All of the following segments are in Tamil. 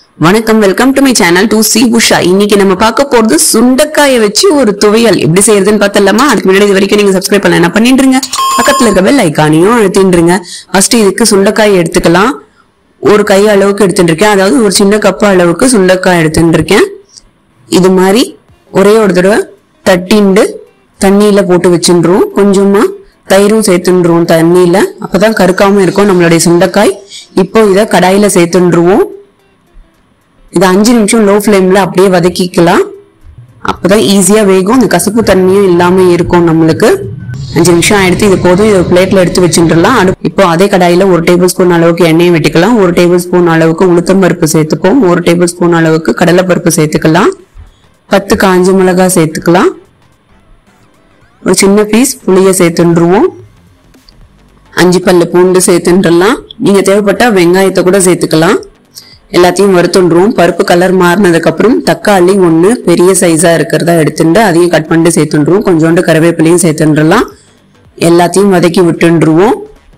வணக்கம் welcome to my channel two C Usha இன்னைக்கு நம்ம பார்க்க போறது சுண்டக்காயை வச்சு ஒரு துவையல் எப்படி செய்யறதுன்னு பார்த்தலாமா அதுக்கு முன்னாடி இது வரைக்கும் நீங்க சப்ஸ்கிரைப் பண்ணல என்ன பண்ணிட்டுருங்க பக்கத்துல இருக்க பெல் ஐக்கானையும் அழுத்தின்றுங்க ஃபர்ஸ்ட் இதுக்கு சுண்டக்காய் எடுத்துக்கலாம் ஒரு கை அளவுக்கு எடுத்துட்டு இருக்கேன் அதாவது ஒரு சின்ன கப்பு அளவுக்கு சுண்டக்காய் எடுத்துட்டு இருக்கேன் இது மாதிரி ஒரே ஒரு தடவை தட்டிண்டு தண்ணியில போட்டு வச்சுருவோம் கொஞ்சமா தயிரும் சேர்த்துருவோம் தண்ணியில அப்பதான் கருக்காம இருக்கும் நம்மளுடைய சுண்டைக்காய் இப்போ இதை கடாயில சேர்த்துருவோம் இது அஞ்சு நிமிஷம் லோ ஃப்ளேம்ல அப்படியே வதக்கிக்கலாம் அப்பதான் ஈஸியா வேகும் அந்த கசப்பு தன்மையும் இல்லாம இருக்கும் நம்மளுக்கு அஞ்சு நிமிஷம் ஆயிடுத்து இது போதும் இது பிளேட்ல எடுத்து வச்சுட்டுலாம் இப்போ அதே கடாயில ஒரு டேபிள் ஸ்பூன் அளவுக்கு எண்ணெயை வெட்டிக்கலாம் ஒரு டேபிள் ஸ்பூன் அளவுக்கு உளுத்தம் பருப்பு சேர்த்துப்போம் ஒரு டேபிள் ஸ்பூன் அளவுக்கு கடலை பருப்பு சேர்த்துக்கலாம் பத்து காஞ்ச மிளகாய் சேர்த்துக்கலாம் ஒரு சின்ன பீஸ் புளிய சேர்த்துருவோம் அஞ்சு பல்லு பூண்டு சேர்த்துன்றலாம் நீங்க தேவைப்பட்டா வெங்காயத்தை கூட சேர்த்துக்கலாம் எல்லாத்தையும் வறுத்துண்டுருவோம் பருப்பு கலர் மாறினதுக்கு அப்புறம் தக்காளி ஒண்ணு பெரிய சைஸா இருக்கிறதா எடுத்துட்டு அதையும் கட் பண்ணிட்டு சேர்த்துருவோம் கொஞ்சோண்டு கருவேப்பிலையும் சேர்த்துன்றலாம் எல்லாத்தையும் வதக்கி விட்டுருவோம்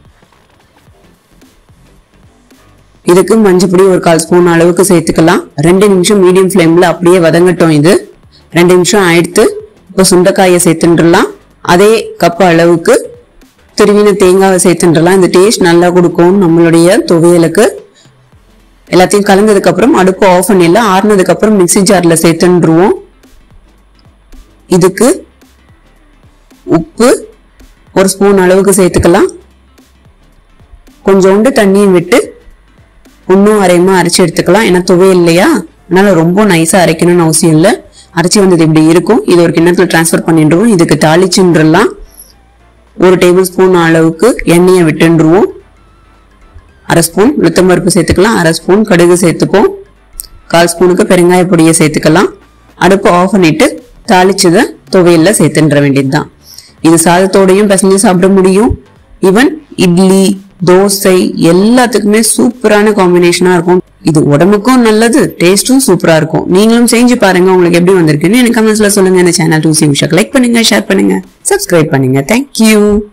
இதுக்கு மஞ்சப்பொடி ஒரு கால் ஸ்பூன் அளவுக்கு சேர்த்துக்கலாம் ரெண்டு நிமிஷம் மீடியம் ஃப்ளேம்ல அப்படியே வதங்கட்டும் இது ரெண்டு நிமிஷம் ஆயிடுத்து இப்போ சுண்டைக்காயை சேர்த்துன்றலாம் அதே கப் அளவுக்கு திருவின தேங்காவை சேர்த்துன்றலாம் இந்த டேஸ்ட் நல்லா கொடுக்கும் நம்மளுடைய துவையலுக்கு எல்லாத்தையும் கலந்ததுக்கு அப்புறம் அடுப்பு ஆஃப் பண்ணிடலாம் ஆறுனதுக்கு அப்புறம் மிக்ஸி ஜார்ல சேர்த்துருவோம் இதுக்கு உப்பு ஒரு ஸ்பூன் அளவுக்கு சேர்த்துக்கலாம் கொஞ்சோண்டு தண்ணியும் விட்டு ஒன்றும் அரையுமா அரைச்சி எடுத்துக்கலாம் ஏன்னா துவையல் இல்லையா அதனால ரொம்ப நைஸா அரைக்கணும்னு அவசியம் இல்லை அரைச்சி வந்தது இப்படி இருக்கும் இது ஒரு கிண்ணத்துல டிரான்ஸ்ஃபர் பண்ணிடுவோம் இதுக்கு தாளிச்சுன்றலாம் ஒரு டேபிள் ஸ்பூன் அளவுக்கு எண்ணெயை விட்டுருவோம் அரை ஸ்பூன் உளுத்தம்பருப்பு சேர்த்துக்கலாம் அரை ஸ்பூன் கடுகு சேர்த்துப்போம் கால் ஸ்பூனுக்கு பெருங்காய பொடியை சேர்த்துக்கலாம் அடுப்பு ஆஃப் பண்ணிட்டு தாளிச்சதை துவையல்ல சேர்த்துன்ற வேண்டியதுதான் இது சாதத்தோடையும் பிசைஞ்சு சாப்பிட முடியும் ஈவன் இட்லி தோசை எல்லாத்துக்குமே சூப்பரான காம்பினேஷனா இருக்கும் இது உடம்புக்கும் நல்லது டேஸ்டும் சூப்பரா இருக்கும் நீங்களும் செஞ்சு பாருங்க உங்களுக்கு எப்படி வந்திருக்குன்னு எனக்கு கமெண்ட்ஸ்ல சொல்லுங்க இந்த சேனல் டூ சி லைக் பண்ணுங்க ஷேர் பண்ணுங்க சப்ஸ்கிரைப் பண்ணுங்க தேங்க்யூ